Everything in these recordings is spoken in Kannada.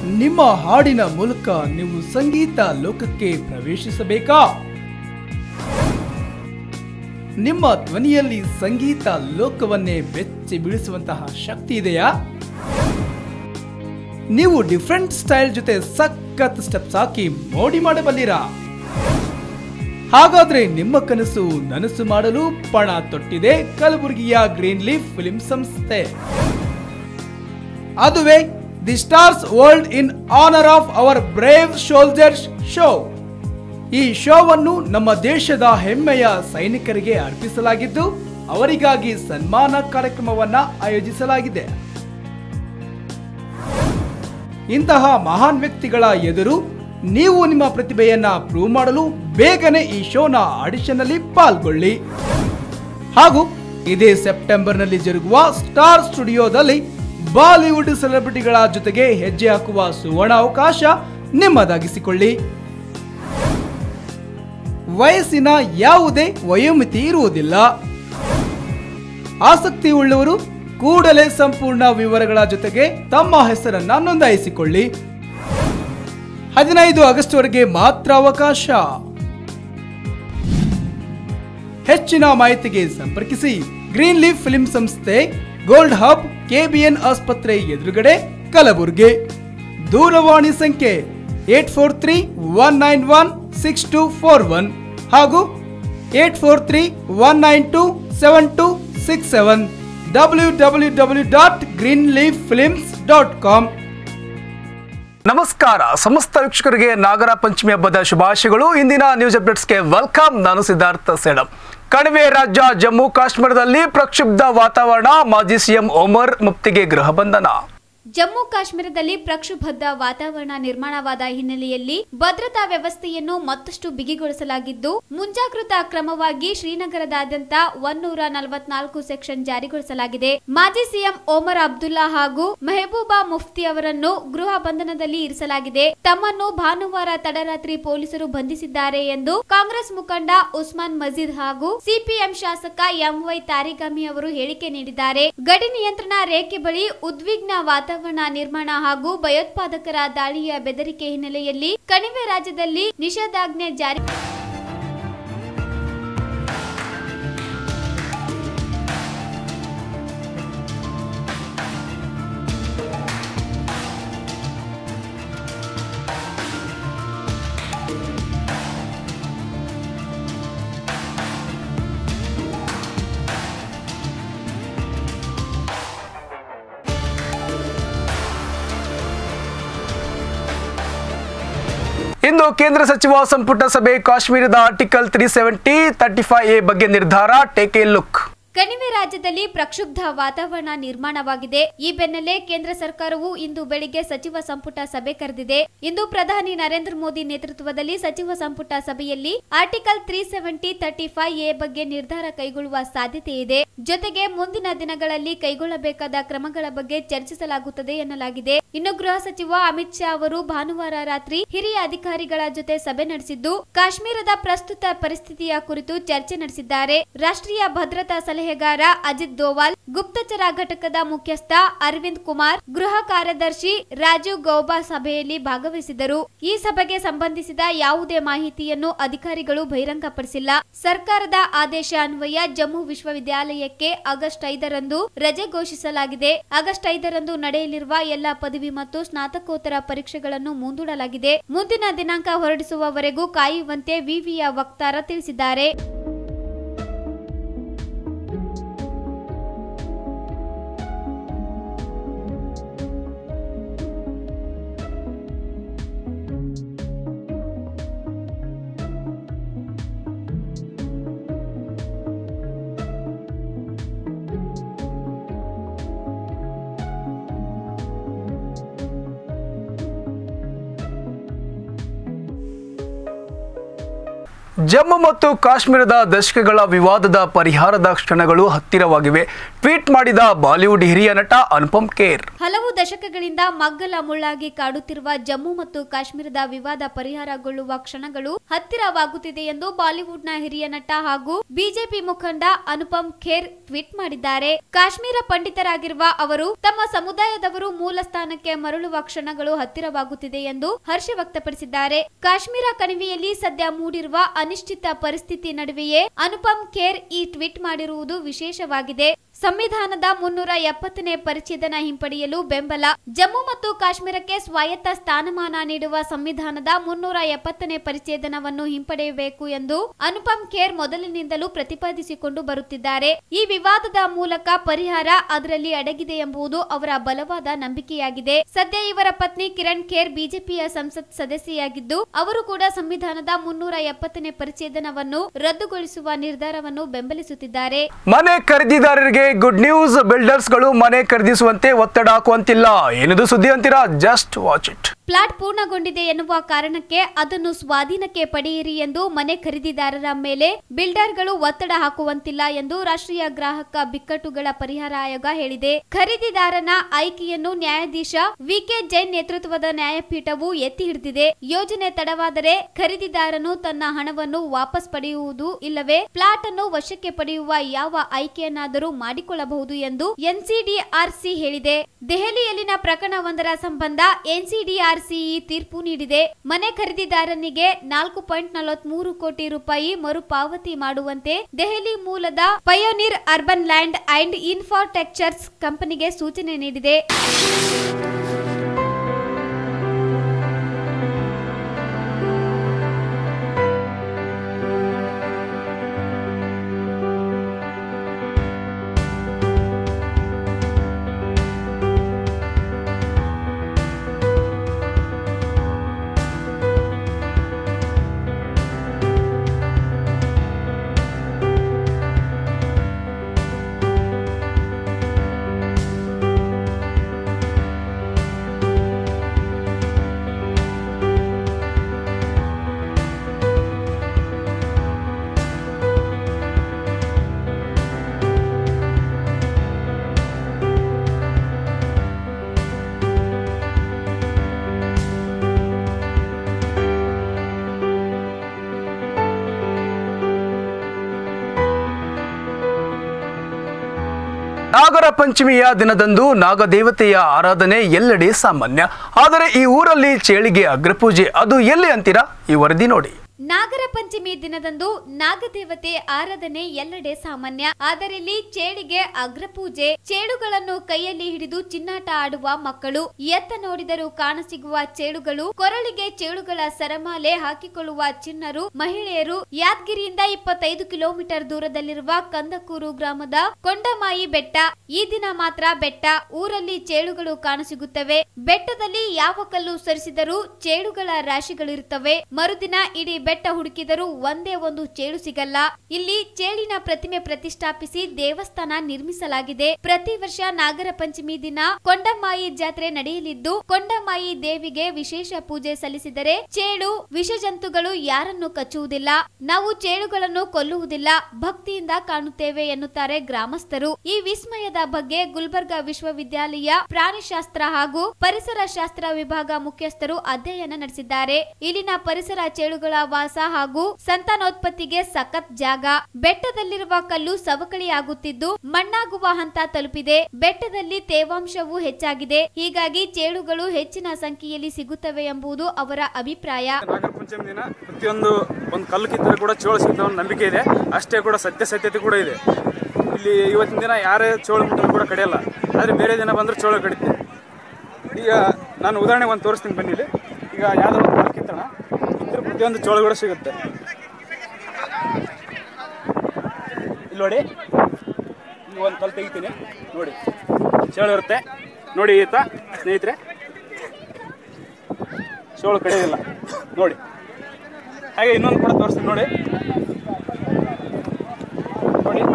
ನಿಮ್ಮ ಹಾಡಿನ ಮೂಲಕ ನೀವು ಸಂಗೀತ ಲೋಕಕ್ಕೆ ಪ್ರವೇಶಿಸಬೇಕಾ ನಿಮ್ಮ ಧ್ವನಿಯಲ್ಲಿ ಸಂಗೀತ ಲೋಕವನ್ನೇ ಬೆಚ್ಚಿ ಬೀಳಿಸುವಂತಹ ಶಕ್ತಿ ಇದೆಯಾ ನೀವು ಡಿಫ್ರೆಂಟ್ ಸ್ಟೈಲ್ ಜೊತೆ ಸಖತ್ ಸ್ಟೆಪ್ಸ್ ಹಾಕಿ ಮೋಡಿ ಮಾಡಬಲ್ಲಿರಾ ಹಾಗಾದ್ರೆ ನಿಮ್ಮ ಕನಸು ನನಸು ಮಾಡಲು ಪಣ ತೊಟ್ಟಿದೆ ಕಲಬುರಗಿಯ ಗ್ರೀನ್ ಲೀಫ್ ಫಿಲ್ಮ್ ಸಂಸ್ಥೆ ಅದುವೇ the stars world in honour of our brave soldiers show ಈ ಶೋವನ್ನು ನಮ್ಮ ದೇಶದ ಹೆಮ್ಮೆಯ ಸೈನಿಕರಿಗೆ ಅರ್ಪಿಸಲಾಗಿದ್ದು ಅವರಿಗಾಗಿ ಸನ್ಮಾನ ಕಾರ್ಯಕ್ರಮವನ್ನ ಆಯೋಜಿಸಲಾಗಿದೆ ಇಂತಹ ಮಹಾನ್ ವ್ಯಕ್ತಿಗಳ ಎದುರು ನೀವು ನಿಮ್ಮ ಪ್ರತಿಭೆಯನ್ನ ಪ್ರೂವ್ ಮಾಡಲು ಬೇಗನೆ ಈ ಶೋನ ಆಡಿಷನ್ ಅಲ್ಲಿ ಪಾಲ್ಗೊಳ್ಳಿ ಹಾಗೂ ಇದೇ ಸೆಪ್ಟೆಂಬರ್ ನಲ್ಲಿ ಜರುಗುವ ಸ್ಟಾರ್ ಸ್ಟುಡಿಯೋದಲ್ಲಿ ಬಾಲಿವುಡ್ ಸೆಲೆಬ್ರಿಟಿಗಳ ಜೊತೆಗೆ ಹೆಜ್ಜೆ ಹಾಕುವ ಸುವರ್ಣ ಅವಕಾಶ ನಿಮ್ಮದಾಗಿಸಿಕೊಳ್ಳಿ ವಯಸ್ಸಿನ ಯಾವುದೇ ವಯೋಮಿತಿ ಇರುವುದಿಲ್ಲ ಆಸಕ್ತಿ ಉಳ್ಳವರು ಕೂಡಲೇ ಸಂಪೂರ್ಣ ವಿವರಗಳ ಜೊತೆಗೆ ತಮ್ಮ ಹೆಸರನ್ನ ನೋಂದಾಯಿಸಿಕೊಳ್ಳಿ ಹದಿನೈದು ಆಗಸ್ಟ್ ವರೆಗೆ ಮಾತ್ರ ಅವಕಾಶ ಹೆಚ್ಚಿನ ಮಾಹಿತಿಗೆ ಸಂಪರ್ಕಿಸಿ ಗ್ರೀನ್ ಲೀಫ್ ಫಿಲ್ಮ್ ಸಂಸ್ಥೆ ಗೋಲ್ಡ್ ಹಬ್ ಕೆಬಿಎನ್ ಆಸ್ಪತ್ರೆ ಎದುರುಗಡೆ ಕಲಬುರಗಿ ದೂರವಾಣಿ ಸಂಖ್ಯೆ eight four three one nine one six two four one ಹಾಗೂ eight four three one nine two seven two six seven W W W dot green leaf films dot com ನಮಸ್ಕಾರ ಸಮಸ್ತ ವೀಕ್ಷಕರಿಗೆ ನಾಗರ ಪಂಚಮಿ ಹಬ್ಬದ ಶುಭಾಶಯಗಳು ಇಂದಿನ ನ್ಯೂಸ್ ಅಪ್ಡೇಟ್ಸ್ಗೆ ವೆಲ್ಕಮ್ ನಾನು ಸಿದ್ಧಾರ್ಥ ಸೇಡಂ ಕಣಿವೆ ರಾಜ್ಯ ಜಮ್ಮು ಕಾಶ್ಮೀರದಲ್ಲಿ ಪ್ರಕ್ಷುಬ್ಧ ವಾತಾವರಣ ಮಾಜಿ ಸಿಎಂ ಒಮರ್ ಮುಫ್ತಿಗೆ ಗೃಹ ಬಂಧನ ಜಮ್ಮು ಕಾಶ್ಮೀರದಲ್ಲಿ ಪ್ರಕ್ಷುಬ್ಧ ವಾತಾವರಣ ನಿರ್ಮಾಣವಾದ ಹಿನ್ನೆಲೆಯಲ್ಲಿ ಭದ್ರತಾ ವ್ಯವಸ್ಥೆಯನ್ನು ಮತ್ತಷ್ಟು ಬಿಗಿಗೊಳಿಸಲಾಗಿದ್ದು ಮುಂಜಾಗೃತಾ ಕ್ರಮವಾಗಿ ಶ್ರೀನಗರದಾದ್ಯಂತ ಒನ್ನೂರ ನಲವತ್ನಾಲ್ಕು ಸೆಕ್ಷನ್ ಜಾರಿಗೊಳಿಸಲಾಗಿದೆ ಮಾಜಿ ಸಿಎಂ ಒಮರ್ ಅಬ್ದುಲ್ಲಾ ಹಾಗೂ ಮೆಹಬೂಬಾ ಮುಫ್ತಿ ಅವರನ್ನು ಗೃಹ ಬಂಧನದಲ್ಲಿ ಇರಿಸಲಾಗಿದೆ ತಮ್ಮನ್ನು ಭಾನುವಾರ ತಡರಾತ್ರಿ ಪೊಲೀಸರು ಬಂಧಿಸಿದ್ದಾರೆ ಎಂದು ಕಾಂಗ್ರೆಸ್ ಮುಖಂಡ ಉಸ್ಮಾನ್ ಮಜೀದ್ ಹಾಗೂ ಸಿಪಿಎಂ ಶಾಸಕ ಎಂವೈ ತಾರಿಗಾಮಿ ಅವರು ಹೇಳಿಕೆ ನೀಡಿದ್ದಾರೆ ಗಡಿ ನಿಯಂತ್ರಣ ರೇಖೆ ಬಳಿ ಉದ್ವಿಗ್ನ ವಾತಾವರಣ ನಿರ್ಮಾಣ ಹಾಗೂ ಭಯೋತ್ಪಾದಕರ ದಾಳಿಯ ಬೆದರಿಕೆ ಹಿನ್ನೆಲೆಯಲ್ಲಿ ಕಣಿವೆ ರಾಜ್ಯದಲ್ಲಿ ನಿಷೇಧಾಜ್ಞೆ ಜಾರಿ ಇಂದು ಕೇಂದ್ರ ಸಚಿವ ಸಂಪುಟ ಸಭೆ ಕಾಶ್ಮೀರದ article three seventy thirty five A ಬಗ್ಗೆ ನಿರ್ಧಾರ ಟೇಕ್ ಎ ಲುಕ್ ಕಣಿವೆ ರಾಜ್ಯದಲ್ಲಿ ಪ್ರಕ್ಷುಬ್ಧ ವಾತಾವರಣ ನಿರ್ಮಾಣವಾಗಿದೆ ಈ ಬೆನ್ನಲ್ಲೇ ಕೇಂದ್ರ ಸರ್ಕಾರವು ಇಂದು ಬೆಳಿಗ್ಗೆ ಸಚಿವ ಸಂಪುಟ ಸಭೆ ಕರೆದಿದೆ ಇಂದು ಪ್ರಧಾನಿ ನರೇಂದ್ರ ಮೋದಿ ನೇತೃತ್ವದಲ್ಲಿ ಸಚಿವ ಸಂಪುಟ ಸಭೆಯಲ್ಲಿ article three seventy thirty five A ಬಗ್ಗೆ ನಿರ್ಧಾರ ಕೈಗೊಳ್ಳುವ ಸಾಧ್ಯತೆ ಇದೆ ಜೊತೆಗೆ ಮುಂದಿನ ದಿನಗಳಲ್ಲಿ ಕೈಗೊಳ್ಳಬೇಕಾದ ಕ್ರಮಗಳ ಬಗ್ಗೆ ಚರ್ಚಿಸಲಾಗುತ್ತದೆ ಎನ್ನಲಾಗಿದೆ ಇನ್ನು ಗೃಹ ಸಚಿವ ಅಮಿತ್ ಶಾ ಅವರು ಭಾನುವಾರ ರಾತ್ರಿ ಹಿರಿಯ ಅಧಿಕಾರಿಗಳ ಜೊತೆ ಸಭೆ ನಡೆಸಿದ್ದು ಕಾಶ್ಮೀರದ ಪ್ರಸ್ತುತ ಪರಿಸ್ಥಿತಿಯ ಕುರಿತು ಚರ್ಚೆ ನಡೆಸಿದ್ದಾರೆ ರಾಷ್ಟ್ರೀಯ ಭದ್ರತಾ ಸಲಹೆಗಾರ ಅಜಿತ್ ದೋವಾಲ್ ಗುಪ್ತಚರ ಘಟಕದ ಮುಖ್ಯಸ್ಥ ಅರವಿಂದ್ ಕುಮಾರ್ ಗೃಹ ಕಾರ್ಯದರ್ಶಿ ರಾಜೀವ್ ಗೌಬಾ ಸಭೆಯಲ್ಲಿ ಭಾಗವಹಿಸಿದರು ಈ ಸಭೆಗೆ ಸಂಬಂಧಿಸಿದ ಯಾವುದೇ ಮಾಹಿತಿಯನ್ನು ಅಧಿಕಾರಿಗಳು ಬಹಿರಂಗಪಡಿಸಿಲ್ಲ ಸರ್ಕಾರದ ಆದೇಶ ಅನ್ವಯ ಜಮ್ಮು ವಿಶ್ವವಿದ್ಯಾಲಯಕ್ಕೆ ಆಗಸ್ಟ್ ಐದರಂದು ರಜೆ ಘೋಷಿಸಲಾಗಿದೆ ಆಗಸ್ಟ್ ಐದರಂದು ನಡೆಯಲಿರುವ ಎಲ್ಲಾ ಪದವಿ ಮತ್ತು ಸ್ನಾತಕೋತ್ತರ ಪರೀಕ್ಷೆಗಳನ್ನು ಮುಂದೂಡಲಾಗಿದೆ ಮುಂದಿನ ದಿನಾಂಕ ಹೊರಡಿಸುವವರೆಗೂ ಕಾಯುವಂತೆ ವಿವಿಯ ವಕ್ತಾರ ತಿಳಿಸಿದ್ದಾರೆ ಜಮ್ಮು ಮತ್ತು ಕಾಶ್ಮೀರದ ದಶಕಗಳ ವಿವಾದದ ಪರಿಹಾರದ ಕ್ಷಣಗಳು ಹತ್ತಿರವಾಗಿವೆ ಟ್ವೀಟ್ ಮಾಡಿದ ಬಾಲಿವುಡ್ ಹಿರಿಯ ನಟ ಅನುಪಮ್ ಖೇರ್ ಹಲವು ದಶಕಗಳಿಂದ ಮಗ್ಗಲ ಮುಳ್ಳಾಗಿ ಕಾಡುತ್ತಿರುವ ಜಮ್ಮು ಮತ್ತು ಕಾಶ್ಮೀರದ ವಿವಾದ ಪರಿಹಾರಗೊಳ್ಳುವ ಕ್ಷಣಗಳು ಹತ್ತಿರವಾಗುತ್ತಿದೆ ಎಂದು ಬಾಲಿವುಡ್ನ ಹಿರಿಯ ನಟ ಹಾಗೂ ಬಿಜೆಪಿ ಮುಖಂಡ ಅನುಪಮ್ ಖೇರ್ ಟ್ವೀಟ್ ಮಾಡಿದ್ದಾರೆ ಕಾಶ್ಮೀರ ಪಂಡಿತರಾಗಿರುವ ಅವರು ತಮ್ಮ ಸಮುದಾಯದವರು ಮೂಲ ಸ್ಥಾನಕ್ಕೆ ಮರಳುವ ಕ್ಷಣಗಳು ಹತ್ತಿರವಾಗುತ್ತಿದೆ ಎಂದು ಹರ್ಷ ವ್ಯಕ್ತಪಡಿಸಿದ್ದಾರೆ ಕಾಶ್ಮೀರ ಕಣಿವೆಯಲ್ಲಿ ಸದ್ಯ ಮೂಡಿರುವ ಅನಿಶ್ಚಿತ ಪರಿಸ್ಥಿತಿ ನಡುವೆಯೇ ಅನುಪಮ್ ಖೇರ್ ಈ ಟ್ವೀಟ್ ಮಾಡಿರುವುದು ವಿಶೇಷವಾಗಿದೆ ಸಂವಿಧಾನದ ಮುನ್ನೂರ ಎಪ್ಪತ್ತನೇ ಪರಿಚ್ಛೇದನ ಹಿಂಪಡೆಯಲು ಬೆಂಬಲ ಜಮ್ಮು ಮತ್ತು ಕಾಶ್ಮೀರಕ್ಕೆ ಸ್ವಾಯತ್ತ ಸ್ಥಾನಮಾನ ನೀಡುವ ಸಂವಿಧಾನದ ಮುನ್ನೂರ ಎಪ್ಪತ್ತನೇ ಪರಿಚ್ಛೇದನವನ್ನು ಹಿಂಪಡೆಯಬೇಕು ಎಂದು ಅನುಪಮ್ ಖೇರ್ ಮೊದಲಿನಿಂದಲೂ ಪ್ರತಿಪಾದಿಸಿಕೊಂಡು ಬರುತ್ತಿದ್ದಾರೆ ಈ ವಿವಾದದ ಮೂಲಕ ಪರಿಹಾರ ಅದರಲ್ಲಿ ಅಡಗಿದೆ ಎಂಬುದು ಅವರ ಬಲವಾದ ನಂಬಿಕೆಯಾಗಿದೆ ಸದ್ಯ ಇವರ ಪತ್ನಿ ಕಿರಣ್ ಖೇರ್ ಬಿಜೆಪಿಯ ಸಂಸತ್ ಸದಸ್ಯೆಯಾಗಿದ್ದು ಅವರು ಕೂಡ ಸಂವಿಧಾನದ ಮುನ್ನೂರ ಎಪ್ಪತ್ತನೇ ಪರಿಚ್ಛೇದನವನ್ನು ರದ್ದುಗೊಳಿಸುವ ನಿರ್ಧಾರವನ್ನು ಬೆಂಬಲಿಸುತ್ತಿದ್ದಾರೆ ಮನೆ ಖರೀದಿದಾರರಿಗೆ ಗುಡ್ ನ್ಯೂಸ್ ಬಿಲ್ಡರ್ಸ್ಗಳು ಮನೆ ಖರೀದಿಸುವಂತೆ ಒತ್ತಡ ಹಾಕುವಂತಿಲ್ಲ ಏನಿದು ಸುದ್ದಿ ಅಂತೀರಾ ಜಸ್ಟ್ ವಾಚ್ ಇಟ್ ಪ್ಲಾಟ್ ಪೂರ್ಣಗೊಂಡಿದೆ ಎನ್ನುವ ಕಾರಣಕ್ಕೆ ಅದನ್ನು ಸ್ವಾಧೀನಕ್ಕೆ ಪಡೆಯಿರಿ ಎಂದು ಮನೆ ಖರೀದಿದಾರರ ಮೇಲೆ ಬಿಲ್ಡರ್ಗಳು ಒತ್ತಡ ಹಾಕುವಂತಿಲ್ಲ ಎಂದು ರಾಷ್ಟ್ರೀಯ ಗ್ರಾಹಕ ಬಿಕ್ಕಟ್ಟುಗಳ ಪರಿಹಾರ ಆಯೋಗ ಹೇಳಿದೆ ಖರೀದಿದಾರನ ಆಯ್ಕೆಯನ್ನು ನ್ಯಾಯಾಧೀಶ ವಿಕೆ ಜೈನ್ ನೇತೃತ್ವದ ನ್ಯಾಯಪೀಠವು ಎತ್ತಿ ಹಿಡಿದಿದೆ ಯೋಜನೆ ತಡವಾದರೆ ಖರೀದಿದಾರನು ತನ್ನ ಹಣವನ್ನು ವಾಪಸ್ ಪಡೆಯುವುದು ಇಲ್ಲವೇ ಪ್ಲಾಟ್ ಅನ್ನು ವಶಕ್ಕೆ ಪಡೆಯುವ ಯಾವ ಆಯ್ಕೆಯನ್ನಾದರೂ ಮಾಡಿಕೊಳ್ಳಬಹುದು ಎಂದು ಎನ್ಸಿಡಿಆರ್ಸಿ ಹೇಳಿದೆ ದೆಹಲಿಯಲ್ಲಿನ ಪ್ರಕರಣವೊಂದರ ಸಂಬಂಧ ಎನ್ಸಿಡಿಆರ್ಸಿಇ ತೀರ್ಪು ನೀಡಿದೆ ಮನೆ ಖರೀದಿದಾರನಿಗೆ ನಾಲ್ಕು ಪಾಯಿಂಟ್ ನಲವತ್ಮೂರು ಕೋಟಿ ರೂಪಾಯಿ ಮರುಪಾವತಿ ಮಾಡುವಂತೆ ದೆಹಲಿ ಮೂಲದ pioneer urban land and infrastructures ಕಂಪನಿಗೆ ಸೂಚನೆ ನೀಡಿದೆ ನಾಗರ ಪಂಚಮಿಯ ದಿನದಂದು ನಾಗದೇವತೆಯ ಆರಾಧನೆ ಎಲ್ಲೆಡೆ ಸಾಮಾನ್ಯ ಆದರೆ ಈ ಊರಲ್ಲಿ ಚೇಳಿಗೆ ಅಗ್ರಪೂಜೆ ಅದು ಎಲ್ಲಿ ಅಂತೀರಾ ಈ ವರದಿ ನೋಡಿ ನಾಗರ ಪಂಚಮಿ ದಿನದಂದು ನಾಗದೇವತೆ ಆರಾಧನೆ ಎಲ್ಲೆಡೆ ಸಾಮಾನ್ಯ ಆದರೆ ಇಲ್ಲಿ ಚೇಳಿಗೆ ಅಗ್ರಪೂಜೆ ಚೇಳುಗಳನ್ನು ಕೈಯಲ್ಲಿ ಹಿಡಿದು ಚಿನ್ನಾಟ ಆಡುವ ಮಕ್ಕಳು ಎತ್ತ ನೋಡಿದರೂ ಕಾಣಸಿಗುವ ಚೇಳುಗಳು ಕೊರಳಿಗೆ ಚೇಳುಗಳ ಸರಮಾಲೆ ಹಾಕಿಕೊಳ್ಳುವ ಚಿನ್ನರು ಮಹಿಳೆಯರು ಯಾದಗಿರಿಯಿಂದ ಇಪ್ಪತ್ತೈದು ಕಿಲೋಮೀಟರ್ ದೂರದಲ್ಲಿರುವ ಕಂದಕೂರು ಗ್ರಾಮದ ಕೊಂಡಮಾಯಿ ಬೆಟ್ಟ ಈ ದಿನ ಮಾತ್ರ ಬೆಟ್ಟ ಊರಲ್ಲಿ ಚೇಳುಗಳು ಕಾಣಸಿಗುತ್ತವೆ ಬೆಟ್ಟದಲ್ಲಿ ಯಾವ ಕಲ್ಲು ಸರಿಸಿದರೂ ಚೇಳುಗಳ ರಾಶಿಗಳಿರುತ್ತವೆ ಮರುದಿನ ಇಡೀ ಬೆಟ್ಟ ಹುಡುಕಿದರೂ ಒಂದೇ ಒಂದು ಚೇಳು ಸಿಗಲ್ಲ ಇಲ್ಲಿ ಚೇಳಿನ ಪ್ರತಿಮೆ ಪ್ರತಿಷ್ಠಾಪಿಸಿ ದೇವಸ್ಥಾನ ನಿರ್ಮಿಸಲಾಗಿದೆ ಪ್ರತಿ ವರ್ಷ ನಾಗರ ಪಂಚಮಿ ದಿನ ಕೊಂಡಮಾಯಿ ಜಾತ್ರೆ ನಡೆಯಲಿದ್ದು ಕೊಂಡಮಾಯಿ ದೇವಿಗೆ ವಿಶೇಷ ಪೂಜೆ ಸಲ್ಲಿಸಿದರೆ ಚೇಳು ವಿಷಜಂತುಗಳು ಯಾರನ್ನು ಕಚ್ಚುವುದಿಲ್ಲ ನಾವು ಚೇಳುಗಳನ್ನು ಕೊಲ್ಲುವುದಿಲ್ಲ ಭಕ್ತಿಯಿಂದ ಕಾಣುತ್ತೇವೆ ಎನ್ನುತ್ತಾರೆ ಗ್ರಾಮಸ್ಥರು ಈ ವಿಸ್ಮಯದ ಬಗ್ಗೆ ಗುಲ್ಬರ್ಗಾ ವಿಶ್ವವಿದ್ಯಾಲಯ ಪ್ರಾಣಿಶಾಸ್ತ್ರ ಹಾಗೂ ಪರಿಸರ ಶಾಸ್ತ್ರ ವಿಭಾಗ ಮುಖ್ಯಸ್ಥರು ಅಧ್ಯಯನ ನಡೆಸಿದ್ದಾರೆ ಇಲ್ಲಿನ ಪರಿಸರ ಚೇಳುಗಳ ವಾಸ ಹಾಗೂ ಸಂತಾನೋತ್ಪತ್ತಿಗೆ ಸಖತ್ ಜಾಗ ಬೆಟ್ಟದಲ್ಲಿರುವ ಕಲ್ಲು ಸವಕಳಿಯಾಗುತ್ತಿದ್ದು ಮಣ್ಣಾಗುವ ಹಂತ ತಲುಪಿದೆ ಬೆಟ್ಟದಲ್ಲಿ ತೇವಾಂಶವೂ ಹೆಚ್ಚಾಗಿದೆ ಹೀಗಾಗಿ ಚೇಳುಗಳು ಹೆಚ್ಚಿನ ಸಂಖ್ಯೆಯಲ್ಲಿ ಸಿಗುತ್ತವೆ ಎಂಬುದು ಅವರ ಅಭಿಪ್ರಾಯ ನಾಗರ ಪಂಚಮಿ ದಿನ ಪ್ರತಿಯೊಂದು ಒಂದು ಕಲ್ಲು ಕಿತ್ತರೆ ಕೂಡ ಚೋಳು ಸಿಗ್ತಾವ ಒಂದು ನಂಬಿಕೆ ಇದೆ ಅಷ್ಟೇ ಕೂಡ ಸತ್ಯಾಸತ್ಯತೆ ಕೂಡ ಇದೆ ಇಲ್ಲಿ ಇವತ್ತಿನ ದಿನ ಯಾರೇ ಚೋಳು ಮುಟ್ಟಲು ಕೂಡ ಕಡಿಯಲ್ಲ ಆದರೆ ಬೇರೆ ದಿನ ಬಂದ್ರೆ ಚೋಳು ಕಡಿತೆ ಈಗ ನಾನು ಉದಾಹರಣೆ ಒಂದು ತೋರಿಸ್ತೀನಿ ಬನ್ನಿ ಇಲ್ಲಿ ಈಗ ಯಾವುದೋ ಒಂದು ಕಲ್ಲು ಕಿತ್ತಣ ಕಿತ್ತರೆ ಪ್ರತಿಯೊಂದು ಚೋಳು ಕೂಡ ಸಿಗುತ್ತೆ ಇಲ್ಲಿ ನೋಡಿ ಇಲ್ಲಿ ಒಂದು ಕಲ್ಲು ತೆಗಿತೀನಿ ನೋಡಿ ಚೇಳು ಇರುತ್ತೆ ನೋಡಿ ಈತ ಸ್ನೇಹಿತರೆ ಚೋಳು ಕಡಿಯೋದಿಲ್ಲ ನೋಡಿ ಹಾಗೆ ಇನ್ನೊಂದು ಕೂಡ ತೋರಿಸ್ತೀನಿ ನೋಡಿ ನೋಡಿ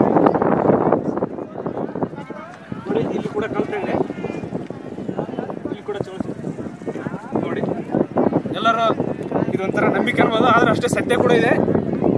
ನೋಡಿ ಇಲ್ಲಿ ಕೂಡ ಕಲ್ತಿದೆ ಇಲ್ಲಿ ಕೂಡ ಚೋಳು ಸಿಗುತ್ತೆ. ನೋಡಿ ಎಲ್ಲರೂ ಇದೊಂಥರ ನಂಬಿಕೆ ಅನ್ಬೋದು ಆದ್ರೆ ಅಷ್ಟೇ ಸತ್ಯ ಕೂಡ ಇದೆ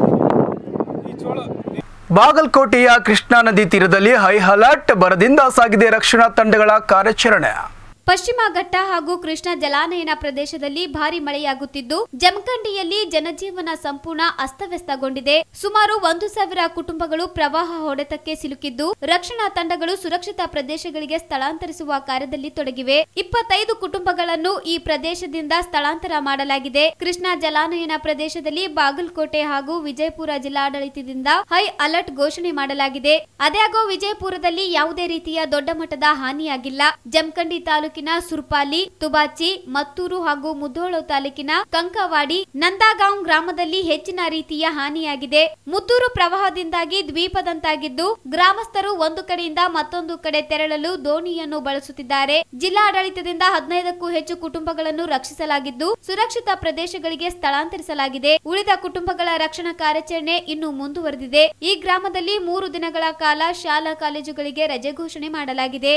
ಬಾಗಲಕೋಟೆಯ ಕೃಷ್ಣಾ ನದಿ ತೀರದಲ್ಲಿ ಹೈ ಅಲರ್ಟ್ ಬರದಿಂದ ಸಾಗಿದೆ ರಕ್ಷಣಾ ತಂಡಗಳ ಕಾರ್ಯಾಚರಣೆ ಪಶ್ಚಿಮ ಘಟ್ಟ ಹಾಗೂ ಕೃಷ್ಣ ಜಲಾನಯನ ಪ್ರದೇಶದಲ್ಲಿ ಭಾರಿ ಮಳೆಯಾಗುತ್ತಿದ್ದು ಜಮಖಂಡಿಯಲ್ಲಿ ಜನಜೀವನ ಸಂಪೂರ್ಣ ಅಸ್ತವ್ಯಸ್ತಗೊಂಡಿದೆ ಸುಮಾರು ಒಂದು ಸಾವಿರ ಕುಟುಂಬಗಳು ಪ್ರವಾಹ ಹೊಡೆತಕ್ಕೆ ಸಿಲುಕಿದ್ದು ರಕ್ಷಣಾ ತಂಡಗಳು ಸುರಕ್ಷಿತ ಪ್ರದೇಶಗಳಿಗೆ ಸ್ಥಳಾಂತರಿಸುವ ಕಾರ್ಯದಲ್ಲಿ ತೊಡಗಿವೆ ಇಪ್ಪತ್ತೈದು ಕುಟುಂಬಗಳನ್ನು ಈ ಪ್ರದೇಶದಿಂದ ಸ್ಥಳಾಂತರ ಮಾಡಲಾಗಿದೆ ಕೃಷ್ಣ ಜಲಾನಯನ ಪ್ರದೇಶದಲ್ಲಿ ಬಾಗಲಕೋಟೆ ಹಾಗೂ ವಿಜಯಪುರ ಜಿಲ್ಲಾಡಳಿತದಿಂದ ಹೈ ಅಲರ್ಟ್ ಘೋಷಣೆ ಮಾಡಲಾಗಿದೆ ಅದ್ಯಾಗೋ ವಿಜಯಪುರದಲ್ಲಿ ಯಾವುದೇ ರೀತಿಯ ದೊಡ್ಡ ಮಟ್ಟದ ಹಾನಿಯಾಗಿಲ್ಲ ಜಮಖಂಡಿ ತಾಲೂಕಿನ ಸುರ್ಪಾಲಿ ತುಬಾಚಿ ಮತ್ತೂರು ಹಾಗೂ ಮುಧೋಳ ತಾಲೂಕಿನ ಕಂಕವಾಡಿ ನಂದಾಗಾಂವ್ ಗ್ರಾಮದಲ್ಲಿ ಹೆಚ್ಚಿನ ರೀತಿಯ ಹಾನಿಯಾಗಿದೆ ಮುತ್ತೂರು ಪ್ರವಾಹದಿಂದಾಗಿ ದ್ವೀಪದಂತಾಗಿದ್ದು ಗ್ರಾಮಸ್ಥರು ಒಂದು ಕಡೆಯಿಂದ ಮತ್ತೊಂದು ಕಡೆ ತೆರಳಲು ದೋಣಿಯನ್ನು ಬಳಸುತ್ತಿದ್ದಾರೆ ಜಿಲ್ಲಾಡಳಿತದಿಂದ ಹದಿನೈದಕ್ಕೂ ಹೆಚ್ಚು ಕುಟುಂಬಗಳನ್ನು ರಕ್ಷಿಸಲಾಗಿದ್ದು ಸುರಕ್ಷಿತ ಪ್ರದೇಶಗಳಿಗೆ ಸ್ಥಳಾಂತರಿಸಲಾಗಿದೆ ಉಳಿದ ಕುಟುಂಬಗಳ ರಕ್ಷಣಾ ಕಾರ್ಯಾಚರಣೆ ಇನ್ನು ಮುಂದುವರೆದಿದೆ ಈ ಗ್ರಾಮದಲ್ಲಿ ಮೂರು ದಿನಗಳ ಕಾಲ ಶಾಲಾ ಕಾಲೇಜುಗಳಿಗೆ ರಜೆ ಘೋಷಣೆ ಮಾಡಲಾಗಿದೆ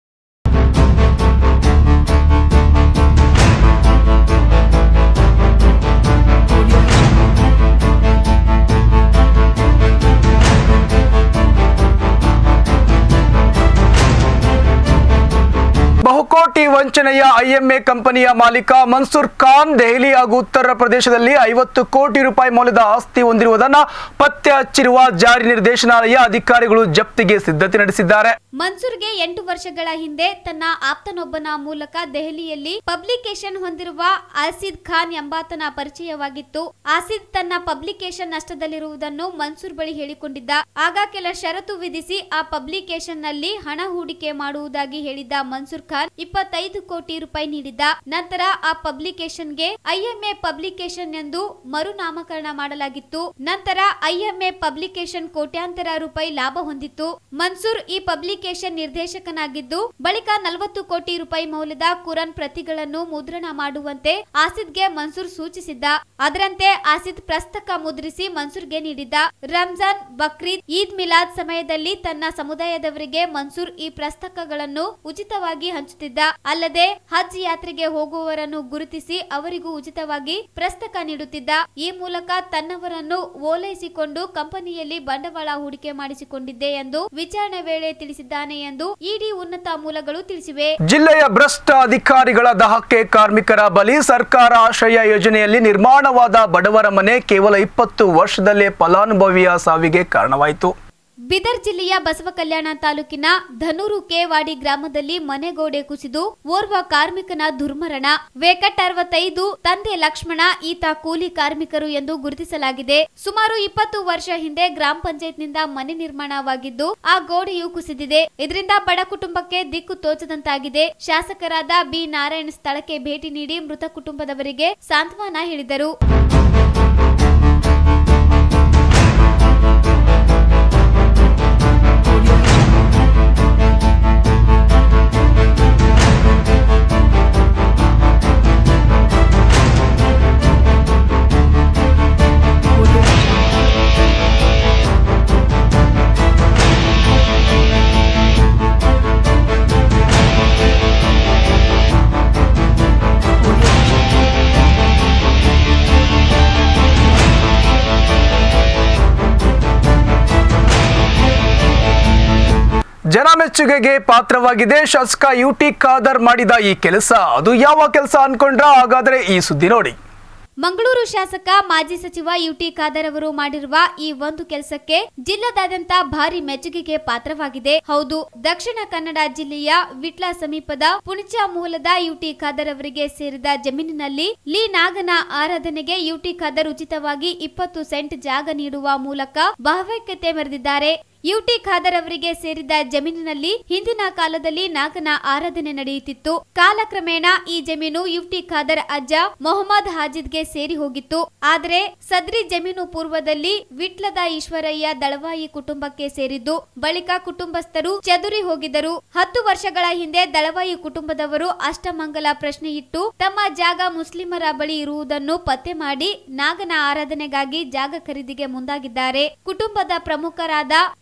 ಬಹುಕೋಟಿ ವಂಚನೆಯ ಐಎಂಎ ಕಂಪನಿಯ ಮಾಲೀಕ ಮನ್ಸೂರ್ ಖಾನ್ ದೆಹಲಿ ಹಾಗೂ ಉತ್ತರ ಪ್ರದೇಶದಲ್ಲಿ ಐವತ್ತು ಕೋಟಿ ರೂಪಾಯಿ ಮೌಲ್ಯದ ಆಸ್ತಿ ಹೊಂದಿರುವುದನ್ನ ಪತ್ತೆ ಹಚ್ಚಿರುವ ಜಾರಿ ನಿರ್ದೇಶನಾಲಯ ಅಧಿಕಾರಿಗಳು ಜಪ್ತಿಗೆ ಸಿದ್ಧತೆ ನಡೆಸಿದ್ದಾರೆ ಮನ್ಸೂರ್ಗೆ ಎಂಟು ವರ್ಷಗಳ ಹಿಂದೆ ತನ್ನ ಆಪ್ತನೊಬ್ಬನ ಮೂಲಕ ದೆಹಲಿಯಲ್ಲಿ ಪಬ್ಲಿಕೇಶನ್ ಹೊಂದಿರುವ ಆಸಿದ್ ಖಾನ್ ಎಂಬಾತನ ಪರಿಚಯವಾಗಿತ್ತು ಆಸಿದ್ ತನ್ನ ಪಬ್ಲಿಕೇಶನ್ ನಷ್ಟದಲ್ಲಿರುವುದನ್ನು ಮನ್ಸೂರ್ ಬಳಿ ಹೇಳಿಕೊಂಡಿದ್ದ ಆಗ ಕೆಲ ಷರತ್ತು ವಿಧಿಸಿ ಆ ಪಬ್ಲಿಕೇಶನ್ ನಲ್ಲಿ ಹಣ ಹೂಡಿಕೆ ಮಾಡುವುದಾಗಿ ಹೇಳಿದ್ದ ಮನ್ಸೂರ್ ಖಾನ್ ಇಪ್ಪತ್ತೈದು ಕೋಟಿ ರೂಪಾಯಿ ನೀಡಿದ್ದ ನಂತರ ಆ ಪಬ್ಲಿಕೇಶನ್ಗೆ ಐಎಂಎ ಪಬ್ಲಿಕೇಶನ್ ಎಂದು ಮರುನಾಮಕರಣ ಮಾಡಲಾಗಿತ್ತು ನಂತರ ಐಎಂಎ ಪಬ್ಲಿಕೇಶನ್ ಕೋಟ್ಯಾಂತರ ರೂಪಾಯಿ ಲಾಭ ಹೊಂದಿತ್ತು ಮನ್ಸೂರ್ ಈ ಪಬ್ಲಿಕೇಶನ್ ನಿರ್ದೇಶಕನಾಗಿದ್ದು ಬಳಿಕ ನಲವತ್ತು ಕೋಟಿ ರೂಪಾಯಿ ಮೌಲ್ಯದ ಕುರಾನ್ ಪ್ರತಿಗಳನ್ನು ಮುದ್ರಣ ಮಾಡುವಂತೆ ಆಸಿದ್ಗೆ ಮನ್ಸೂರ್ ಸೂಚಿಸಿದ್ದ ಅದರಂತೆ ಆಸಿದ್ ಪ್ರಸ್ತಕ ಮುದ್ರಿಸಿ ಮನ್ಸೂರ್ಗೆ ನೀಡಿದ್ದ ರಂಜಾನ್ ಬಕ್ರೀದ್ ಈದ್ ಮಿಲಾದ್ ಸಮಯದಲ್ಲಿ ತನ್ನ ಸಮುದಾಯದವರಿಗೆ ಮನ್ಸೂರ್ ಈ ಪ್ರಸ್ತಕಗಳನ್ನು ಉಚಿತವಾಗಿ ಹಂಚುತ್ತಿದ್ದ ಅಲ್ಲದೆ ಹಜ್ ಯಾತ್ರೆಗೆ ಹೋಗುವವರನ್ನು ಗುರುತಿಸಿ ಅವರಿಗೂ ಉಚಿತವಾಗಿ ಪ್ರಸ್ತಕ ನೀಡುತ್ತಿದ್ದ ಈ ಮೂಲಕ ತನ್ನವರನ್ನು ಓಲೈಸಿಕೊಂಡು ಕಂಪನಿಯಲ್ಲಿ ಬಂಡವಾಳ ಹೂಡಿಕೆ ಮಾಡಿಸಿಕೊಂಡಿದ್ದೆ ಎಂದು ವಿಚಾರಣೆ ವೇಳೆ ತಿಳಿಸಿದ್ದಾನೆ ಎಂದು ಇಡಿ ಉನ್ನತ ಮೂಲಗಳು ತಿಳಿಸಿವೆ ಜಿಲ್ಲೆಯ ಭ್ರಷ್ಟ ಅಧಿಕಾರಿಗಳ ದಹಕ್ಕೆ ಕಾರ್ಮಿಕರ ಬಲಿ ಸರ್ಕಾರ ಆಶ್ರಯ ಯೋಜನೆಯಲ್ಲಿ ನಿರ್ಮಾಣವಾದ ಬಡವರ ಮನೆ ಕೇವಲ ಇಪ್ಪತ್ತು ವರ್ಷದಲ್ಲೇ ಫಲಾನುಭವಿಯ ಸಾವಿಗೆ ಕಾರಣವಾಯಿತು ಬೀದರ್ ಜಿಲ್ಲೆಯ ಬಸವ ಕಲ್ಯಾಣ ತಾಲೂಕಿನ ಧನೂರು ಕೆವಾಡಿ ಗ್ರಾಮದಲ್ಲಿ ಮನೆಗೋಡೆ ಕುಸಿದು ಓರ್ವ ಕಾರ್ಮಿಕನ ದುರ್ಮರಣ ವೇಕಟ್ ಅರವತ್ತೈದು ತಂದೆ ಲಕ್ಷ್ಮಣ ಈತ ಕೂಲಿ ಕಾರ್ಮಿಕರು ಎಂದು ಗುರುತಿಸಲಾಗಿದೆ ಸುಮಾರು ಇಪ್ಪತ್ತು ವರ್ಷ ಹಿಂದೆ ಗ್ರಾಮ ಪಂಚಾಯತ್ನಿಂದ ಮನೆ ನಿರ್ಮಾಣವಾಗಿದ್ದು ಆ ಗೋಡೆಯು ಕುಸಿದಿದೆ ಇದರಿಂದ ಬಡ ಕುಟುಂಬಕ್ಕೆ ದಿಕ್ಕು ತೋಚದಂತಾಗಿದೆ ಶಾಸಕರಾದ ಬಿ ನಾರಾಯಣ್ ಸ್ಥಳಕ್ಕೆ ಭೇಟಿ ನೀಡಿ ಮೃತ ಕುಟುಂಬದವರಿಗೆ ಸಾಂತ್ವನ ಹೇಳಿದರು ಜನ ಮೆಚ್ಚುಗೆಗೆ ಪಾತ್ರವಾಗಿದೆ ಶಾಸಕ ಯು ಟಿ ಖಾದರ್ ಮಾಡಿದ ಈ ಕೆಲಸ ಅದು ಯಾವ ಕೆಲಸ ಅನ್ಕೊಂಡ್ರ ಹಾಗಾದ್ರೆ ಈ ಸುದ್ದಿ ನೋಡಿ ಮಂಗಳೂರು ಶಾಸಕ ಮಾಜಿ ಸಚಿವ ಯುಟಿ ಖಾದರ್ ಅವರು ಮಾಡಿರುವ ಈ ಒಂದು ಕೆಲಸಕ್ಕೆ ಜಿಲ್ಲಾದಾದ್ಯಂತ ಭಾರಿ ಮೆಚ್ಚುಗೆಗೆ ಪಾತ್ರವಾಗಿದೆ ಹೌದು ದಕ್ಷಿಣ ಕನ್ನಡ ಜಿಲ್ಲೆಯ ವಿಟ್ಲ ಸಮೀಪದ ಪುಣಚ ಮೂಲದ ಯುಟಿ ಖಾದರ್ ಅವರಿಗೆ ಸೇರಿದ ಜಮೀನಿನಲ್ಲಿ ಲೀ ನಾಗನ ಆರಾಧನೆಗೆ ಯುಟಿ ಖಾದರ್ ಉಚಿತವಾಗಿ ಇಪ್ಪತ್ತು ಸೆಂಟ್ ಜಾಗ ನೀಡುವ ಮೂಲಕ ಭಾವೈಕ್ಯತೆ ಮೆರೆದಿದ್ದಾರೆ ಯುಟಿ ಖಾದರ್ ಅವರಿಗೆ ಸೇರಿದ ಜಮೀನಿನಲ್ಲಿ ಹಿಂದಿನ ಕಾಲದಲ್ಲಿ ನಾಗನ ಆರಾಧನೆ ನಡೆಯುತ್ತಿತ್ತು ಕಾಲಕ್ರಮೇಣ ಈ ಜಮೀನು ಯುಟಿ ಖಾದರ್ ಅಜ್ಜ ಮೊಹಮ್ಮದ್ ಹಾಜಿದ್ಗೆ ಸೇರಿ ಹೋಗಿತ್ತು ಆದರೆ ಸದ್ರಿ ಜಮೀನು ಪೂರ್ವದಲ್ಲಿ ವಿಟ್ಲದ ಈಶ್ವರಯ್ಯ ದಳವಾಯಿ ಕುಟುಂಬಕ್ಕೆ ಸೇರಿದ್ದು ಬಳಿಕ ಕುಟುಂಬಸ್ಥರು ಚದುರಿ ಹೋಗಿದ್ದರು ಹತ್ತು ವರ್ಷಗಳ ಹಿಂದೆ ದಳವಾಯಿ ಕುಟುಂಬದವರು ಅಷ್ಟಮಂಗಲ ಪ್ರಶ್ನೆ ಇಟ್ಟು ತಮ್ಮ ಜಾಗ ಮುಸ್ಲಿಮರ ಬಳಿ ಇರುವುದನ್ನು ಪತ್ತೆ ಮಾಡಿ ನಾಗನ ಆರಾಧನೆಗಾಗಿ ಜಾಗ ಖರೀದಿಗೆ ಮುಂದಾಗಿದ್ದಾರೆ ಕುಟುಂಬದ ಪ್ರಮುಖರಾದ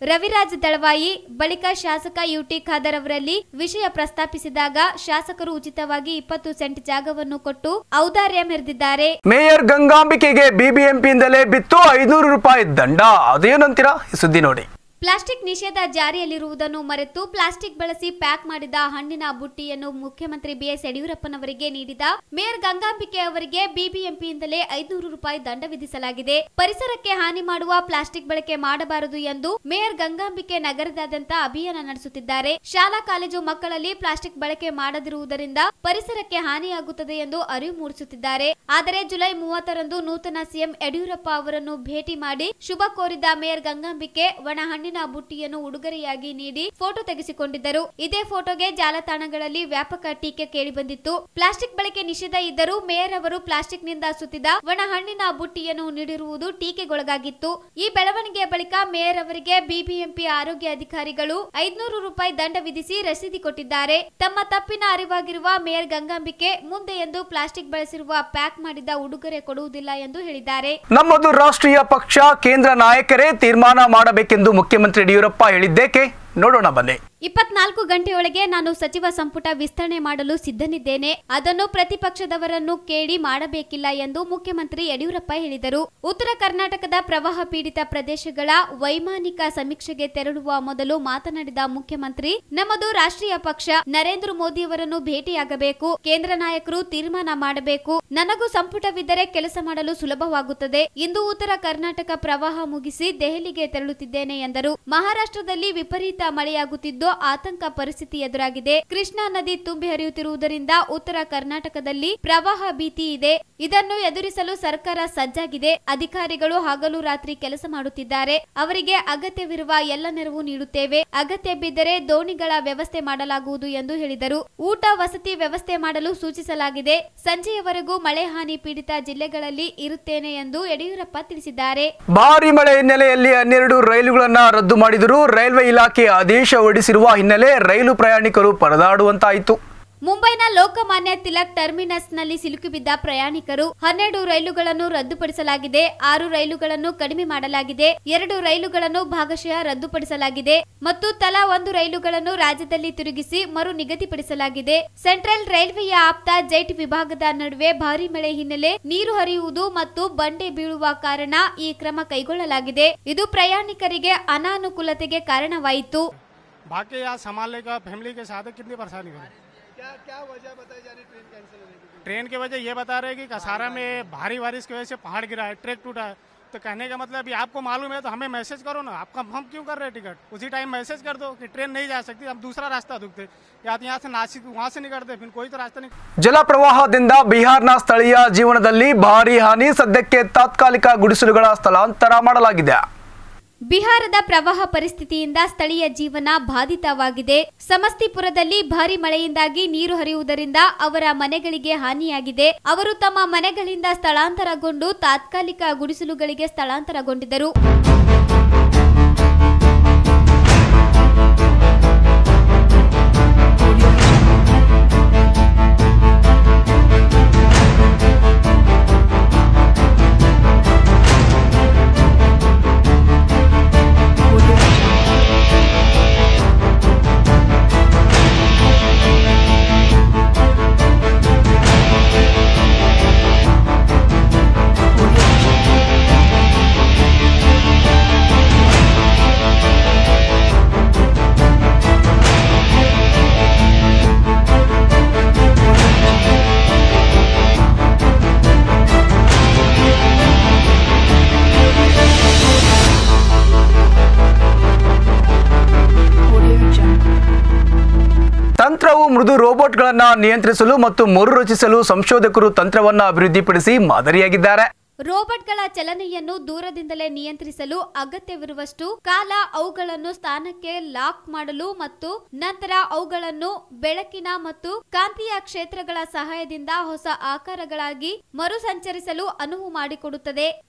ರವಿರಾಜ್ ದಳವಾಯಿ ಬಳಿಕ ಶಾಸಕ ಯುಟಿ ಖಾದರ್ ಅವರಲ್ಲಿ ವಿಷಯ ಪ್ರಸ್ತಾಪಿಸಿದಾಗ ಶಾಸಕರು ಉಚಿತವಾಗಿ ಇಪ್ಪತ್ತು ಸೆಂಟ್ ಜಾಗವನ್ನು ಕೊಟ್ಟು ಔದಾರ್ಯ ಮೆರೆದಿದ್ದಾರೆ ಮೇಯರ್ ಗಂಗಾಂಬಿಕೆಗೆ ಬಿಬಿಎಂಪಿಯಿಂದಲೇ ಬಿತ್ತು ಐನೂರು ರೂಪಾಯಿ ದಂಡ ಅದೇನಂತೀರಾ ಈ ಸುದ್ದಿ ನೋಡಿ ಪ್ಲಾಸ್ಟಿಕ್ ನಿಷೇಧ ಜಾರಿಯಲ್ಲಿರುವುದನ್ನು ಮರೆತು ಪ್ಲಾಸ್ಟಿಕ್ ಬಳಸಿ ಪ್ಯಾಕ್ ಮಾಡಿದ ಹಣ್ಣಿನ ಬುಟ್ಟಿಯನ್ನು ಮುಖ್ಯಮಂತ್ರಿ ಬಿಎಸ್ ಯಡಿಯೂರಪ್ಪನವರಿಗೆ ನೀಡಿದ ಮೇಯರ್ ಗಂಗಾಂಬಿಕೆ ಅವರಿಗೆ ಬಿಬಿಎಂಪಿಯಿಂದಲೇ ಐದುನೂರು ರೂಪಾಯಿ ದಂಡ ವಿಧಿಸಲಾಗಿದೆ ಪರಿಸರಕ್ಕೆ ಹಾನಿ ಮಾಡುವ ಪ್ಲಾಸ್ಟಿಕ್ ಬಳಕೆ ಮಾಡಬಾರದು ಎಂದು ಮೇಯರ್ ಗಂಗಾಂಬಿಕೆ ನಗರದಾದ್ಯಂತ ಅಭಿಯಾನ ನಡೆಸುತ್ತಿದ್ದಾರೆ ಶಾಲಾ ಕಾಲೇಜು ಮಕ್ಕಳಲ್ಲಿ ಪ್ಲಾಸ್ಟಿಕ್ ಬಳಕೆ ಮಾಡದಿರುವುದರಿಂದ ಪರಿಸರಕ್ಕೆ ಹಾನಿಯಾಗುತ್ತದೆ ಎಂದು ಅರಿವು ಮೂಡಿಸುತ್ತಿದ್ದಾರೆ ಆದರೆ ಜುಲೈ ಮೂವತ್ತರಂದು ನೂತನ ಸಿಎಂ ಯಡಿಯೂರಪ್ಪ ಅವರನ್ನು ಭೇಟಿ ಮಾಡಿ ಶುಭ ಕೋರಿದ ಮೇಯರ್ ಗಂಗಾಂಬಿಕೆ ಒಣ ಹಣ್ಣಿನ ಬುಟ್ಟಿಯನ್ನು ಉಡುಗೊರೆಯಾಗಿ ನೀಡಿ ಫೋಟೋ ತೆಗೆಸಿಕೊಂಡಿದ್ದರು ಇದೇ ಫೋಟೋಗೆ ಜಾಲತಾಣಗಳಲ್ಲಿ ವ್ಯಾಪಕ ಟೀಕೆ ಕೇಳಿಬಂದಿತ್ತು ಪ್ಲಾಸ್ಟಿಕ್ ಬಳಕೆ ನಿಷೇಧ ಇದ್ದರೂ ಮೇಯರ್ ಅವರು ಪ್ಲಾಸ್ಟಿಕ್ ನಿಂದ ಸುತ್ತಿದ ಒಣ ಹಣ್ಣಿನ ಬುಟ್ಟಿಯನ್ನು ನೀಡಿರುವುದು ಟೀಕೆಗೊಳಗಾಗಿತ್ತು ಈ ಬೆಳವಣಿಗೆಯ ಬಳಿಕ ಮೇಯರ್ ಅವರಿಗೆ ಬಿಬಿಎಂಪಿ ಆರೋಗ್ಯ ಅಧಿಕಾರಿಗಳು ಐದ್ನೂರು ರೂಪಾಯಿ ದಂಡ ವಿಧಿಸಿ ರಸೀದಿ ಕೊಟ್ಟಿದ್ದಾರೆ ತಮ್ಮ ತಪ್ಪಿನ ಅರಿವಾಗಿರುವ ಮೇಯರ್ ಗಂಗಾಂಬಿಕೆ ಮುಂದೆ ಎಂದು ಪ್ಲಾಸ್ಟಿಕ್ ಬಳಸಿರುವ ಪ್ಯಾಕ್ ಮಾಡಿದ ಉಡುಗೊರೆ ಕೊಡುವುದಿಲ್ಲ ಎಂದು ಹೇಳಿದ್ದಾರೆ ನಮ್ಮದು ರಾಷ್ಟ್ರೀಯ ಪಕ್ಷ ಕೇಂದ್ರ ನಾಯಕರೇ ತೀರ್ಮಾನ ಮಾಡಬೇಕೆಂದು ಮುಖ್ಯಮಂತ್ರಿ ಯಡಿಯೂರಪ್ಪ ಹೇಳಿದ್ದೇಕೆ ನೋಡೋಣ ಬನ್ನಿ ಇಪ್ಪತ್ನಾಲ್ಕು ಗಂಟೆಯೊಳಗೆ ನಾನು ಸಚಿವ ಸಂಪುಟ ವಿಸ್ತರಣೆ ಮಾಡಲು ಸಿದ್ಧನಿದ್ದೇನೆ ಅದನ್ನು ಪ್ರತಿಪಕ್ಷದವರನ್ನು ಕೇಳಿ ಮಾಡಬೇಕಿಲ್ಲ ಎಂದು ಮುಖ್ಯಮಂತ್ರಿ ಯಡಿಯೂರಪ್ಪ ಹೇಳಿದರು ಉತ್ತರ ಕರ್ನಾಟಕದ ಪ್ರವಾಹ ಪೀಡಿತ ಪ್ರದೇಶಗಳ ವೈಮಾನಿಕ ಸಮೀಕ್ಷೆಗೆ ತೆರಳುವ ಮೊದಲು ಮಾತನಾಡಿದ ಮುಖ್ಯಮಂತ್ರಿ ನಮ್ಮದು ರಾಷ್ಟ್ರೀಯ ಪಕ್ಷ ನರೇಂದ್ರ ಮೋದಿಯವರನ್ನು ಭೇಟಿಯಾಗಬೇಕು ಕೇಂದ್ರ ನಾಯಕರು ತೀರ್ಮಾನ ಮಾಡಬೇಕು ನನಗೂ ಸಂಪುಟವಿದ್ದರೆ ಕೆಲಸ ಮಾಡಲು ಸುಲಭವಾಗುತ್ತದೆ ಇಂದು ಉತ್ತರ ಕರ್ನಾಟಕ ಪ್ರವಾಹ ಮುಗಿಸಿ ದೆಹಲಿಗೆ ತೆರಳುತ್ತಿದ್ದೇನೆ ಎಂದರು ಮಹಾರಾಷ್ಟ್ರದಲ್ಲಿ ವಿಪರೀತ ಮಳೆಯಾಗುತ್ತಿದ್ದು ಆತಂಕ ಪರಿಸ್ಥಿತಿ ಎದುರಾಗಿದೆ ಕೃಷ್ಣಾ ನದಿ ತುಂಬಿ ಹರಿಯುತ್ತಿರುವುದರಿಂದ ಉತ್ತರ ಕರ್ನಾಟಕದಲ್ಲಿ ಪ್ರವಾಹ ಭೀತಿ ಇದೆ ಇದನ್ನು ಎದುರಿಸಲು ಸರ್ಕಾರ ಸಜ್ಜಾಗಿದೆ ಅಧಿಕಾರಿಗಳು ಹಗಲು ರಾತ್ರಿ ಕೆಲಸ ಮಾಡುತ್ತಿದ್ದಾರೆ ಅವರಿಗೆ ಅಗತ್ಯವಿರುವ ಎಲ್ಲ ನೆರವು ನೀಡುತ್ತೇವೆ ಅಗತ್ಯ ಬಿದ್ದರೆ ದೋಣಿಗಳ ವ್ಯವಸ್ಥೆ ಮಾಡಲಾಗುವುದು ಎಂದು ಹೇಳಿದರು ಊಟ ವಸತಿ ವ್ಯವಸ್ಥೆ ಮಾಡಲು ಸೂಚಿಸಲಾಗಿದೆ ಸಂಜೆಯವರೆಗೂ ಮಳೆ ಹಾನಿ ಪೀಡಿತ ಜಿಲ್ಲೆಗಳಲ್ಲಿ ಇರುತ್ತೇನೆ ಎಂದು ಯಡಿಯೂರಪ್ಪ ತಿಳಿಸಿದ್ದಾರೆ ಭಾರಿ ಮಳೆ ಹಿನ್ನೆಲೆಯಲ್ಲಿ ಹನ್ನೆರಡು ರೈಲುಗಳನ್ನ ರದ್ದು ಮಾಡಿದರೂ ರೈಲ್ವೆ ಇಲಾಖೆ ಆದೇಶ ಹೊರಡಿಸಿರುವ ಹಿನ್ನೆಲೆ ರೈಲು ಪ್ರಯಾಣಿಕರು ಪರದಾಡುವಂತಾಯಿತು ಮುಂಬೈನ ಲೋಕಮಾನ್ಯ ತಿಲಕ್ ಟರ್ಮಿನಸ್ನಲ್ಲಿ ಸಿಲುಕಿಬಿದ್ದ ಪ್ರಯಾಣಿಕರು ಹನ್ನೆರಡು ರೈಲುಗಳನ್ನು ರದ್ದುಪಡಿಸಲಾಗಿದೆ ಆರು ರೈಲುಗಳನ್ನು ಕಡಿಮೆ ಮಾಡಲಾಗಿದೆ ಎರಡು ರೈಲುಗಳನ್ನು ಭಾಗಶಃ ರದ್ದುಪಡಿಸಲಾಗಿದೆ ಮತ್ತು ತಲಾ ಒಂದು ರೈಲುಗಳನ್ನು ರಾಜ್ಯದಲ್ಲಿ ತಿರುಗಿಸಿ ಮರು ನಿಗದಿಪಡಿಸಲಾಗಿದೆ ಸೆಂಟ್ರಲ್ ರೈಲ್ವೆಯ ಆಪ್ತ ಜೈಟ್ ವಿಭಾಗದ ನಡುವೆ ಭಾರಿ ಮಳೆ ಹಿನ್ನೆಲೆ ನೀರು ಹರಿಯುವುದು ಮತ್ತು ಬಂಡೆ ಬೀಳುವ ಕಾರಣ ಈ ಕ್ರಮ ಕೈಗೊಳ್ಳಲಾಗಿದೆ ಇದು ಪ್ರಯಾಣಿಕರಿಗೆ ಅನಾನುಕೂಲತೆಗೆ ಕಾರಣವಾಯಿತು भाग के यहाँ संभालने का फैमिली के साथ है, कितनी परेशानी करें क्या क्या वजह बताई जा रही ट्रेन कैंसिल होने की ट्रेन की वजह ये बता रहे हैं कि कसारा में भारी बारिश की वजह से पहाड़ गिरा है ट्रैक टूटा है तो कहने का मतलब ये आपको मालूम है तो हमें मैसेज करो ना आप कंफर्म क्यों कर रहे हैं टिकट उसी टाइम मैसेज कर दो कि ट्रेन नहीं जा सकती हम दूसरा रास्ता ढूंढते या तो यहाँ से नासिक वहाँ से निकलते फिर कोई तो रास्ता नहीं ಜಲಪ್ರವಾಹದಿಂದ ಬಿಹಾರ್ನ ಸ್ಥಳೀಯ ಜೀವನದಲ್ಲಿ ಭಾರಿ ಹಾನಿ ಸದ್ಯಕ್ಕೆ ತಾತ್ಕಾಲಿಕ ಗುಡಿಸಲುಗಳ ಸ್ಥಳಾಂತರ ಮಾಡಲಾಗಿದೆ ಬಿಹಾರದ ಪ್ರವಾಹ ಪರಿಸ್ಥಿತಿಯಿಂದ ಸ್ಥಳೀಯ ಜೀವನ ಬಾಧಿತವಾಗಿದೆ ಸಮಸ್ತಿಪುರದಲ್ಲಿ ಭಾರಿ ಮಳೆಯಿಂದಾಗಿ ನೀರು ಹರಿಯುವುದರಿಂದ ಅವರ ಮನೆಗಳಿಗೆ ಹಾನಿಯಾಗಿದೆ ಅವರು ತಮ್ಮ ಮನೆಗಳಿಂದ ಸ್ಥಳಾಂತರಗೊಂಡು ತಾತ್ಕಾಲಿಕ ಗುಡಿಸಲುಗಳಿಗೆ ಸ್ಥಳಾಂತರಗೊಂಡಿದ್ದರು ತಂತ್ರವು ಮೃದು ರೋಬೋಟ್ಗಳನ್ನ ನಿಯಂತ್ರಿಸಲು ಮತ್ತು ಮರುರಚಿಸಲು ಸಂಶೋಧಕರು ತಂತ್ರವನ್ನ ಅಭಿವೃದ್ಧಿಪಡಿಸಿ ಮಾದರಿಯಾಗಿದ್ದಾರೆ ರೋಬೋಟ್ಗಳ ಚಲನೆಯನ್ನು ದೂರದಿಂದಲೇ ನಿಯಂತ್ರಿಸಲು ಅಗತ್ಯವಿರುವಷ್ಟು ಕಾಲ ಅವುಗಳನ್ನು ಸ್ಥಾನಕ್ಕೆ ಲಾಕ್ ಮಾಡಲು ಮತ್ತು ನಂತರ ಅವುಗಳನ್ನು ಬೆಳಕಿನ ಮತ್ತು ಕಾಂತೀಯ ಕ್ಷೇತ್ರಗಳ ಸಹಾಯದಿಂದ ಹೊಸ ಆಕಾರಗಳಾಗಿ ಮರುಸಂಚರಿಸಲು ಅನುವು ಮಾಡಿಕೊಡುತ್ತದೆ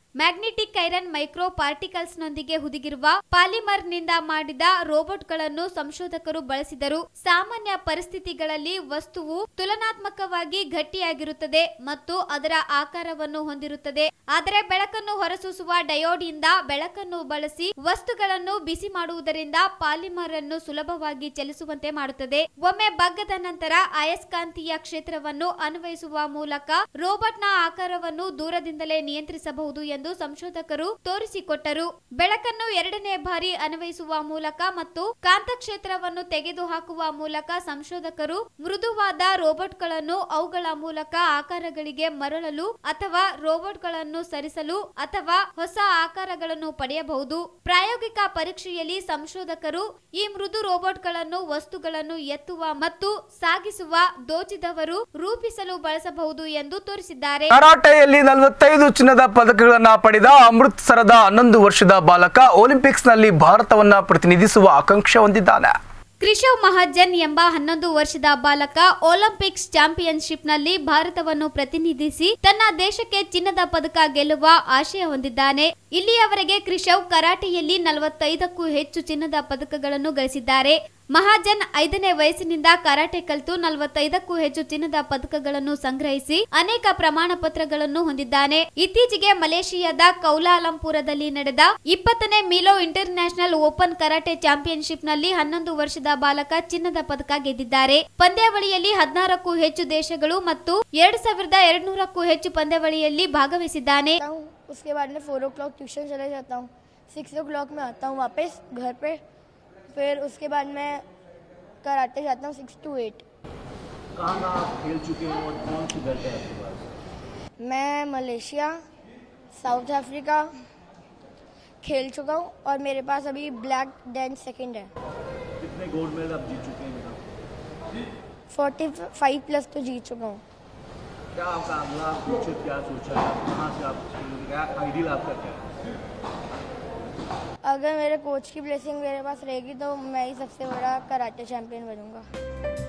ಮ್ಯಾಗ್ನೆಟಿಕ್ ಐರನ್ ಮೈಕ್ರೋ ಪಾರ್ಟಿಕಲ್ಸ್ನೊಂದಿಗೆ ಹುದುಗಿರುವ ಪಾಲಿಮರ್ನಿಂದ ಮಾಡಿದ ರೋಬೋಟ್ಗಳನ್ನು ಸಂಶೋಧಕರು ಬಳಸಿದರು ಸಾಮಾನ್ಯ ಪರಿಸ್ಥಿತಿಗಳಲ್ಲಿ ವಸ್ತುವು ತುಲನಾತ್ಮಕವಾಗಿ ಗಟ್ಟಿಯಾಗಿರುತ್ತದೆ ಮತ್ತು ಅದರ ಆಕಾರವನ್ನು ಹೊಂದಿರುತ್ತದೆ ಆದರೆ ಬೆಳಕನ್ನು ಹೊರಸೂಸುವ ಡಯೋಡ್ ಇಂದ ಬೆಳಕನ್ನು ಬಳಸಿ ವಸ್ತುಗಳನ್ನು ಬಿಸಿ ಮಾಡುವುದರಿಂದ ಪಾಲಿಮರ್ ಅನ್ನು ಸುಲಭವಾಗಿ ಚಲಿಸುವಂತೆ ಮಾಡುತ್ತದೆ ಒಮ್ಮೆ ಬಗ್ಗದ ನಂತರ ಅಯಸ್ಕಾಂತೀಯ ಕ್ಷೇತ್ರವನ್ನು ಅನ್ವಯಿಸುವ ಮೂಲಕ ರೋಬೋಟ್ನ ಆಕಾರವನ್ನು ದೂರದಿಂದಲೇ ನಿಯಂತ್ರಿಸಬಹುದು ಎಂದು ಸಂಶೋಧಕರು ತೋರಿಸಿಕೊಟ್ಟರು ಬೆಳಕನ್ನು ಎರಡನೇ ಬಾರಿ ಅನ್ವಯಿಸುವ ಮೂಲಕ ಮತ್ತು ಕಾಂತಕ್ಷೇತ್ರವನ್ನು ತೆಗೆದುಹಾಕುವ ಮೂಲಕ ಸಂಶೋಧಕರು ಮೃದುವಾದ ರೋಬೋಟ್ಗಳನ್ನು ಅವುಗಳ ಮೂಲಕ ಆಕಾರಗಳಿಗೆ ಮರಳಲು ಅಥವಾ ರೋಬೋಟ್ಗಳನ್ನು ಸರಿಸಲು ಅಥವಾ ಹೊಸ ಆಕಾರಗಳನ್ನು ಪಡೆಯಬಹುದು ಪ್ರಾಯೋಗಿಕ ಪರೀಕ್ಷೆಯಲ್ಲಿ ಸಂಶೋಧಕರು ಈ ಮೃದು ರೋಬೋಟ್ಗಳನ್ನು ವಸ್ತುಗಳನ್ನು ಎತ್ತುವ ಮತ್ತು ಸಾಗಿಸುವ ದೋಚಿದವರು ರೂಪಿಸಲು ಬಳಸಬಹುದು ಎಂದು ತೋರಿಸಿದ್ದಾರೆ ಕರಾಟೆಯಲ್ಲಿ ನಲವತ್ತೈದು ಚಿನ್ನದ ಪದಕಗಳನ್ನ ಪಡೆದ ಅಮೃತ್ಸರದ ಹನ್ನೊಂದು ವರ್ಷದ ಬಾಲಕ ಒಲಿಂಪಿಕ್ಸ್ನಲ್ಲಿ ಭಾರತವನ್ನ ಪ್ರತಿನಿಧಿಸುವ ಆಕಾಂಕ್ಷೆ ಹೊಂದಿದ್ದಾನೆ ಕ್ರಿಶವ್ ಮಹಾಜನ್ ಎಂಬ ಹನ್ನೊಂದು ವರ್ಷದ ಬಾಲಕ ಒಲಿಂಪಿಕ್ಸ್ ಚಾಂಪಿಯನ್ಶಿಪ್ನಲ್ಲಿ ಭಾರತವನ್ನು ಪ್ರತಿನಿಧಿಸಿ ತನ್ನ ದೇಶಕ್ಕೆ ಚಿನ್ನದ ಪದಕ ಗೆಲ್ಲುವ ಆಶಯ ಹೊಂದಿದ್ದಾನೆ ಇಲ್ಲಿಯವರೆಗೆ ಕ್ರಿಶವ್ ಕರಾಟೆಯಲ್ಲಿ ನಲವತ್ತೈದಕ್ಕೂ ಹೆಚ್ಚು ಚಿನ್ನದ ಪದಕಗಳನ್ನು ಗಳಿಸಿದ್ದಾರೆ ಮಹಾಜನ್ ಐದನೇ ವಯಸ್ಸಿನಿಂದ ಕರಾಟೆ ಕಲಿತು ನಲವತ್ತೈದಕ್ಕೂ ಹೆಚ್ಚು ಚಿನ್ನದ ಪದಕಗಳನ್ನು ಸಂಗ್ರಹಿಸಿ ಅನೇಕ ಪ್ರಮಾಣ ಪತ್ರಗಳನ್ನು ಹೊಂದಿದ್ದಾನೆ ಇತ್ತೀಚೆಗೆ ಮಲೇಷಿಯಾದ ಕೌಲಾಲಂಪುರದಲ್ಲಿ ನಡೆದ ಇಪ್ಪತ್ತನೇ Milo international open karate ಚಾಂಪಿಯನ್ಶಿಪ್ನಲ್ಲಿ ಹನ್ನೊಂದು ವರ್ಷದ ಬಾಲಕ ಚಿನ್ನದ ಪದಕ ಗೆದ್ದಿದ್ದಾರೆ ಪಂದ್ಯಾವಳಿಯಲ್ಲಿ ಹದಿನಾರಕ್ಕೂ ಹೆಚ್ಚು ದೇಶಗಳು ಮತ್ತು ಎರಡು ಸಾವಿರದ ಎರಡ್ನೂರಕ್ಕೂ ಹೆಚ್ಚು ಪಂದ್ಯಾವಳಿಯಲ್ಲಿ ಭಾಗವಹಿಸಿದ್ದಾನೆ आता हूँ उसके बाद में फोर ओ क्लॉक ट्यूशन चले जाता हूँ सिक्स ओ क्लॉक में आता हूँ वापस घर पे फिर उसके बाद मैं कराटे जाता हूँ सिक्स टू एट कहाँ कहाँ आप खेल चुके हो और कौन सी बेल्ट है आपके पास मैं मलेशिया साउथ अफ्रीका खेल चुका हूँ और मेरे पास अभी ब्लैक डेंस सेकंड है कितने गोल्ड मेडल आप जीत चुके हैं बताओ फोर्टी फाइव प्लस तो जीत चुका हूँ क्या आपका अगला फ्यूचर क्या सोचा है आप कहाँ से आप क्या आइडियल आपका क्या है अगर मेरे कोच की ब्लेसिंग मेरे पास रहेगी तो मैं ही सबसे बड़ा कराटे चैंपियन बनूंगा